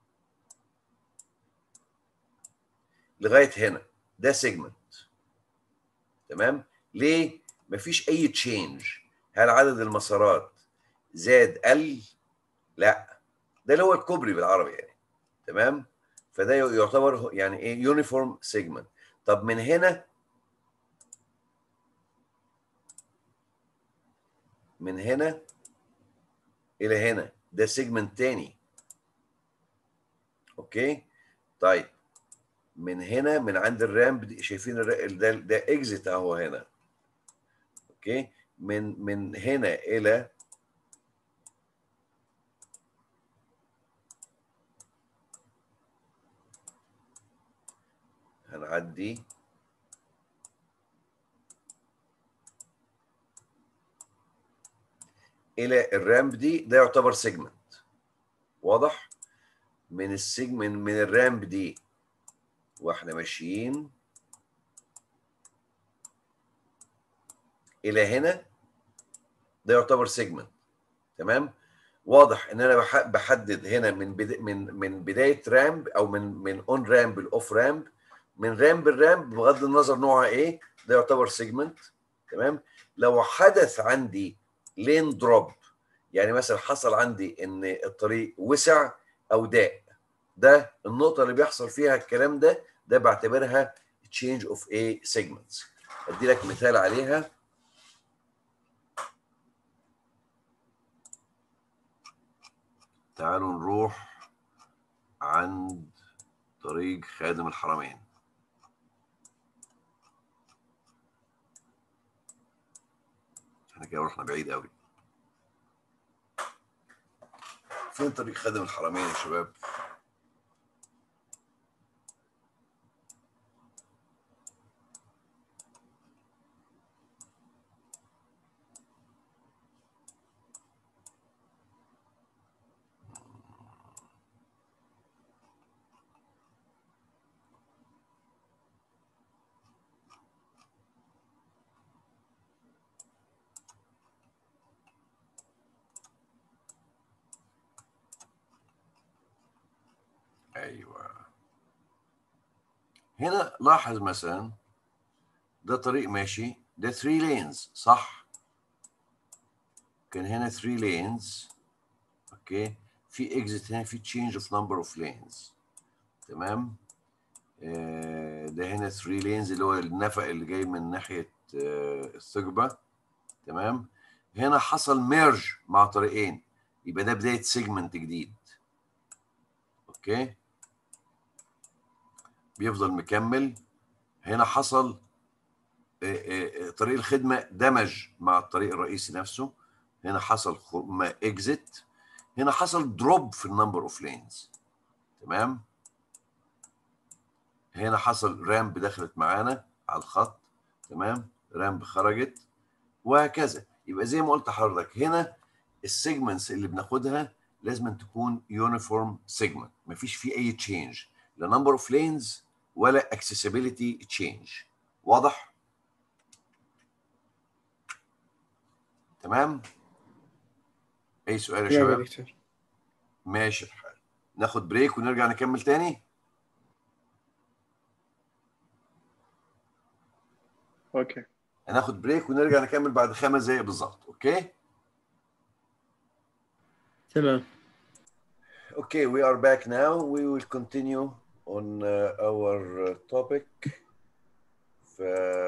لغايه هنا ده سيجمنت تمام ليه مفيش اي تشينج هل عدد المسارات زاد قل لا ده اللي هو الكوبري بالعربي يعني تمام فده يعتبر هو- يعني ايه يونيفورم سيجمنت طب من هنا من هنا الى هنا ده سيجمنت تاني اوكي طيب من هنا من عند الرامب دي شايفين الر- ده ده اكزيت اهو هنا اوكي من من هنا الى هنعدي الى الرامب دي ده يعتبر سيجمنت واضح من السيجمنت من الرامب دي واحنا ماشيين الى هنا ده يعتبر سيجمنت تمام واضح ان انا بح- بحدد هنا من بدا من من بدايه رامب او من من اون رامب لاوف رامب من رامب لرامب بغض النظر نوعها ايه ده يعتبر سيجمنت تمام لو حدث عندي لين دروب يعني مثلا حصل عندي ان الطريق وسع او ضاق ده النقطه اللي بيحصل فيها الكلام ده ده بعتبرها change of a segments ادي لك مثال عليها تعالوا نروح عند طريق خادم الحرمين احنا كده رحنا بعيد قوي فين طريق خادم الحرمين يا شباب ايوه هنا لاحظ مثلا ده طريق ماشي ده 3 لينز صح كان هنا 3 لينز اوكي في اكزيت هنا في تشينج اوف نمبر اوف لينز تمام آه، ده هنا 3 لينز اللي هو النفق اللي جاي من ناحيه آه، الثقبه تمام هنا حصل ميرج مع طريقين يبقى ده بدايه سيجمنت جديد اوكي بيفضل مكمل هنا حصل آه، آه، آه، طريق الخدمه دمج مع الطريق الرئيسي نفسه هنا حصل اكزيت هنا حصل دروب في النمبر اوف لينز تمام هنا حصل رامب دخلت معانا على الخط تمام رامب خرجت وهكذا يبقى زي ما قلت لحضرتك هنا السيجمنتس اللي بناخدها لازم أن تكون يونيفورم سيجمنت مفيش فيه اي تشينج لا نمبر اوف لينز ولا اكسسبيليتي تشينج واضح تمام اي سؤال يا تمام يا شباب دكتور ماشي الحال ناخد بريك ونرجع نكمل تاني اوكي هناخد بريك ونرجع نكمل بعد خمس دقايق بالظبط اوكي تمام Okay, we are back now. We will continue on uh, our uh, topic. ف-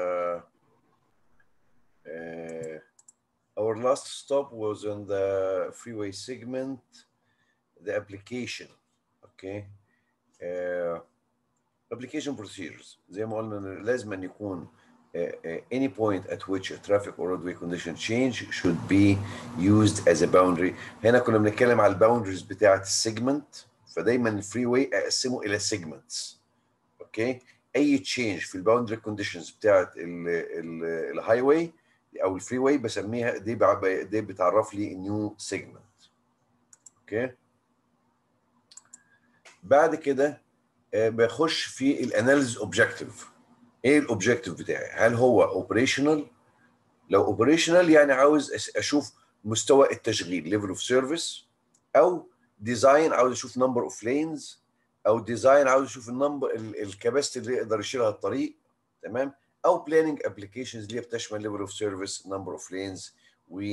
uh, our last stop was on the freeway segment, the application. Okay. Uh, application procedures. زي ما قلنا إن لازم أن يكون uh, uh, any point at which a traffic or roadway condition change should be used as a boundary هنا كنا بنتكلم على الباوندريز بتاعه السيجمنت فدايما الفري واي اقسمه الى سيجمنتس اوكي اي تشينج في الباوندري كونديشنز بتاعه الهاي واي او الفري واي بسميها دي بع- دي بتعرف لي نيو سيجمنت اوكي بعد كده آه، بخش في الاناليز اوبجكتيف ايه الاوبجكتيف بتاعي هل هو اوبريشنال لو اوبريشنال يعني عاوز أس- اشوف مستوى التشغيل ليفل اوف سيرفيس او ديزاين عاوز اشوف نمبر اوف لينز او ديزاين عاوز اشوف النمبر الكباستي اللي يقدر يشيلها الطريق تمام او بلاننج ابلكيشنز اللي هي بتشمل ليفل اوف سيرفيس نمبر اوف لينز و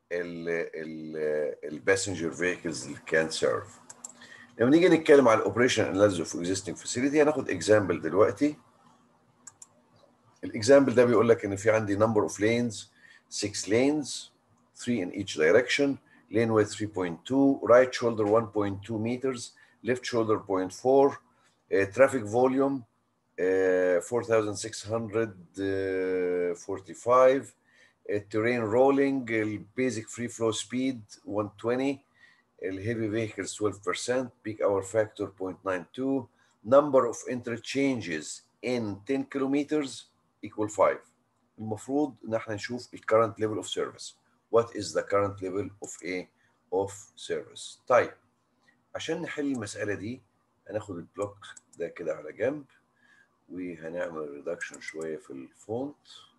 الباسنجر فيكلز اللي كان سيرف لما نيجي نتكلم على الاوبريشن اناليسيس اوف اكزيستنج فاسيلتي هناخد اكزامبل دلوقتي الاكزامبل ده بيقول لك ان في عندي نمبر اوف لينز 6 lanes 3 in each direction lane width 3.2 right shoulder 1.2 meters left shoulder 0.4 uh, traffic volume uh, 4645 uh, terrain rolling uh, basic free flow speed 120 الهيفي vehicles 12% peak hour factor 0.92 number of interchanges in 10 kilometers equal 5 المفروض ان احنا نشوف ال current level of service what is the current level of a of service طيب عشان نحل المسألة دي هناخد البلوك ده كده على جنب وهنعمل ريدكشن شوية في الفونت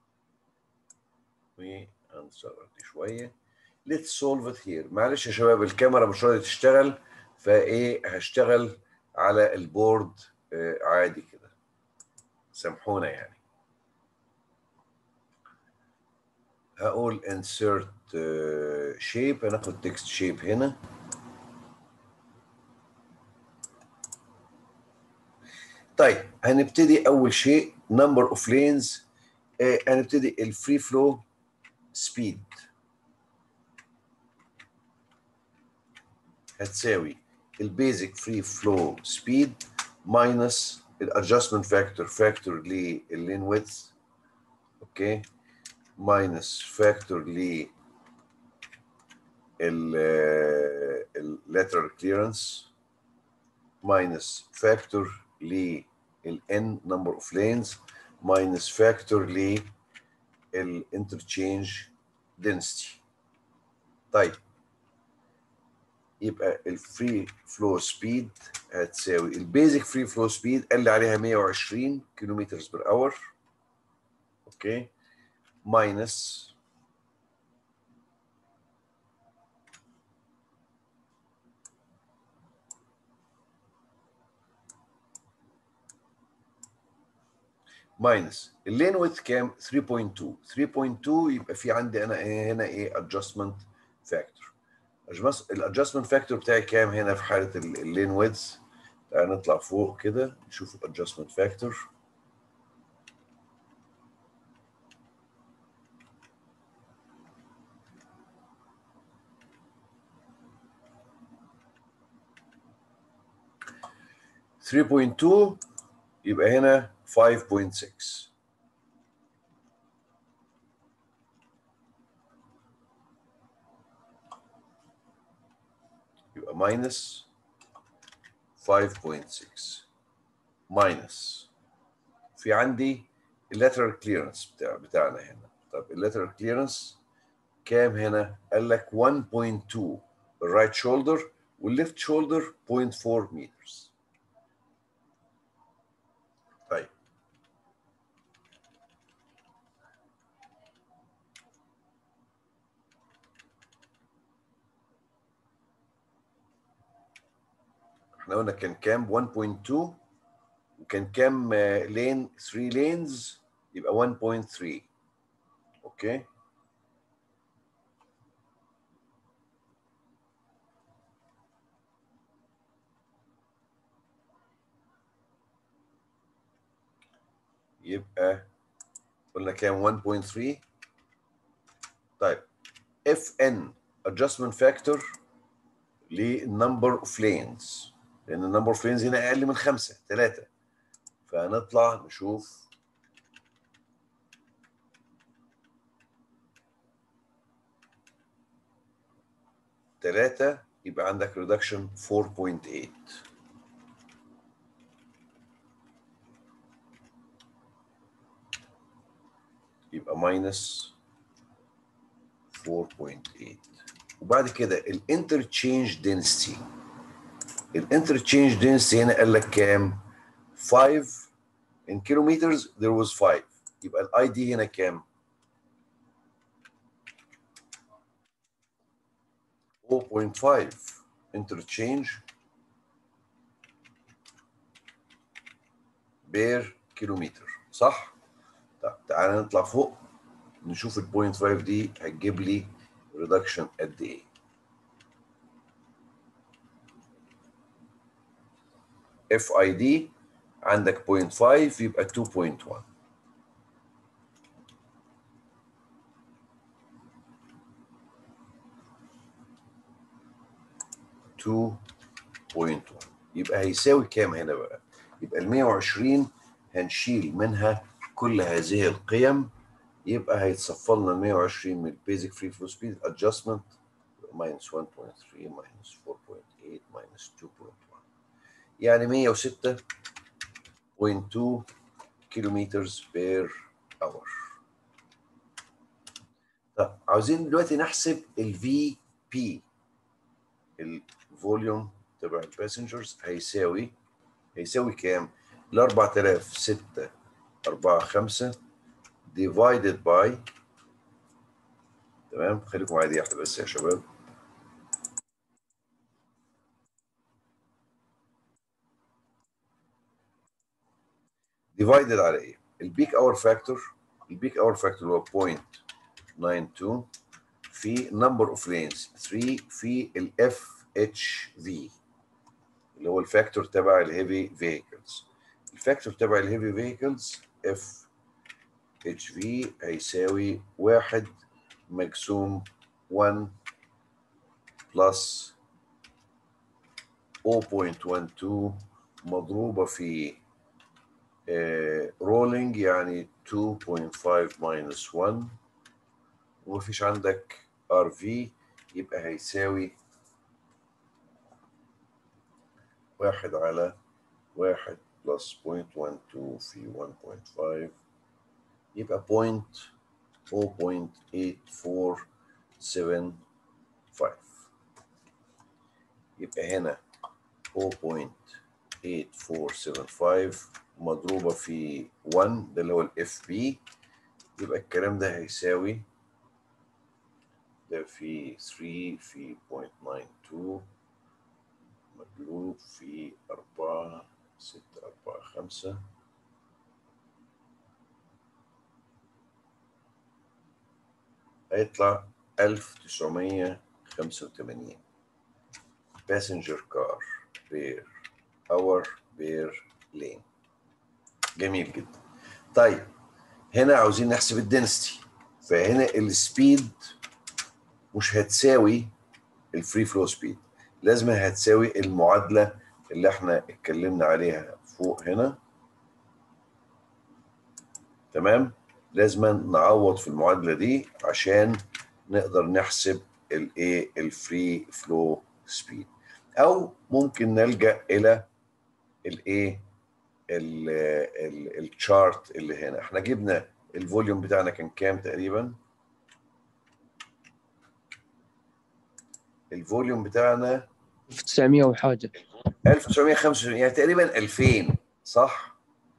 وهنصغر دي شوية let's solve it here معلش يا شباب الكاميرا مش راضية تشتغل فايه هشتغل على البورد آه، عادي كده سامحونا يعني هقول insert uh, shape هناخد text shape هنا طيب هنبتدي اول شيء number of lanes آه، هنبتدي الفري فلو speed هتساوي البيزك فري فلو سبيد ماينس الادجستمنت فاكتور فاكتور لللين ويدث اوكي ماينس فاكتور ل اللاترال كليرنس ماينس فاكتور ل n number of lanes minus factor ل interchange density طيب يبقى الفري فلو سبيد هتساوي البيزك فري فلو سبيد قال لي عليها 120 كيلومتر بر اور اوكي ماينس ماينس اللين ويث كام 3.2 3.2 يبقى في عندي انا إيه هنا ايه ادجستمنت فاكتور الادجستمنت فاكتور بتاعي كام هنا في حاله اللين ويدث تعالى نطلع فوق كده نشوف الادجستمنت فاكتور Three point two يبقى هنا 5.6 يبقى minus 5.6 minus في عندي اللاترال كليرنس بتاع بتاعنا هنا طب اللاترال كليرنس كام هنا؟ قال لك 1.2 الرايت شولدر والليفت شولدر 0.4 مترز طيب احنا قلنا كان كام 1.2 وكان كام لين 3 لينز يبقى 1.3 اوكي يبقى قلنا كام 1.3 طيب اف ان adjustment factor للنمبر اوف lanes لان النمبر اوف lanes هنا اقل من خمسه ثلاثه فهنطلع نشوف ثلاثة يبقى عندك reduction 4.8 يبقى minus 4.8 وبعد كده الانترتشينج density الانترتشينج density هنا قال لك كام 5 in kilometers there was 5 يبقى الاي دي هنا كام 0.5 interchange بير كيلومتر صح؟ طب تعالى نطلع فوق نشوف ال 0.5 دي هتجيب لي ريدكشن قد ايه؟ اف اي دي عندك 0.5 يبقى 2.1 2.1 يبقى هيساوي كام هنا بقى؟ يبقى ال 120 هنشيل منها كل هذه القيم يبقى هيتصفى لنا ال 120 من البيزك فري فلو سبيد ادجستمنت minus 1.3 minus 4.8 minus 2.1 يعني 106.2 كيلومتر بير اور طب عاوزين دلوقتي نحسب الفي بي الفوليوم تبع الباسنجرز هيساوي هيساوي كام؟ ال 4000 6 4 5 divided by تمام خليكم معايا دي واحده بس يا شباب divided على ايه؟ البيك اور فاكتور البيك اور فاكتور هو 0.92 في number of lanes 3 في الاف اتش في اللي هو الفاكتور تبع الهيفي فيهيكلز الفاكتور تبع الهيفي فيهيكلز اف اتش في هيساوي واحد مقسوم 1 بلس 0.12 مضروبة في رولينج يعني 2.5 minus 1 ومفيش عندك ار في يبقى هيساوي واحد على واحد بلس بوينت وان تو في ون بوينت فايف يبقى بوينت او بوينت ايت فور سفن فايف يبقى هنا او بوينت ايت فور سفن فايف مضروبة في 1 ده اللي هو الاف بي يبقى الكلام ده هيساوي ده في 3 في 0.92 مضروب في 4 6 4 5 هيطلع 1985 باسنجر كار بير اور بير لين جميل جدا طيب هنا عاوزين نحسب الدنسيتي فهنا السبيد مش هتساوي الفري فلو سبيد لازم هتساوي المعادله اللي احنا اتكلمنا عليها فوق هنا تمام لازم نعوض في المعادله دي عشان نقدر نحسب الايه الفري فلو سبيد او ممكن نلجا الى الايه الشارت اللي هنا احنا جبنا الفوليوم بتاعنا كان كام تقريبا الفوليوم بتاعنا 1900 وحاجه 1975 يعني تقريبا 2000 صح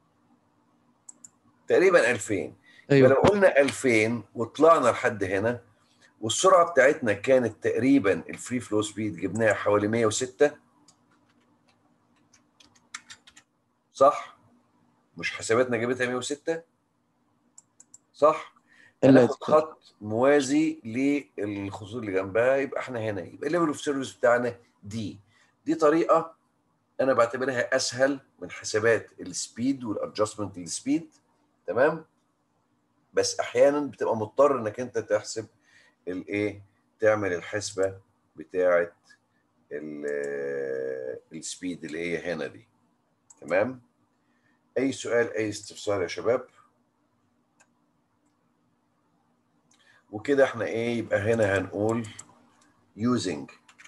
تقريبا 2000 ايوه فلو قلنا 2000 وطلعنا لحد هنا والسرعه بتاعتنا كانت تقريبا الفري فلو سبيد جبناها حوالي 106 صح مش حساباتنا جابتها 106 صح الا هناخد خط موازي للخطوط اللي جنبها يبقى احنا هنا يبقى الليفل اوف سيرفيس بتاعنا دي دي طريقه انا بعتبرها اسهل من حسابات السبيد والادجستمنت للسبيد تمام بس احيانا بتبقى مضطر انك انت تحسب الايه تعمل الحسبه بتاعه ال- السبيد اللي هي هنا دي تمام اي سؤال اي استفسار يا شباب وكده احنا ايه يبقى هنا هنقول using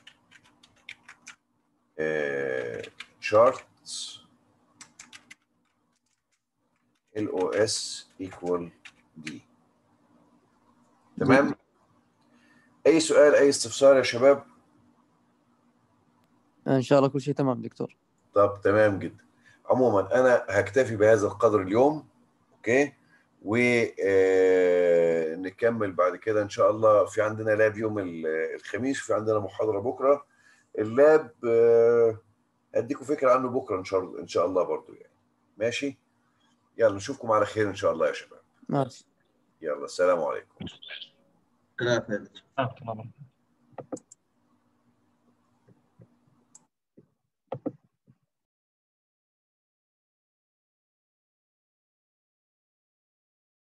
uh, charts LOS equal D تمام اي سؤال اي استفسار يا شباب ان شاء الله كل شيء تمام دكتور طب تمام جدا عموما انا هكتفي بهذا القدر اليوم اوكي ونكمل بعد كده ان شاء الله في عندنا لاب يوم ال- الخميس في عندنا محاضره بكره اللاب آه، هديكم فكره عنه بكره ان شاء الله ان شاء الله برضو يعني ماشي يلا نشوفكم على خير ان شاء الله يا شباب ماشي يلا السلام عليكم لا فهمت آه، تمام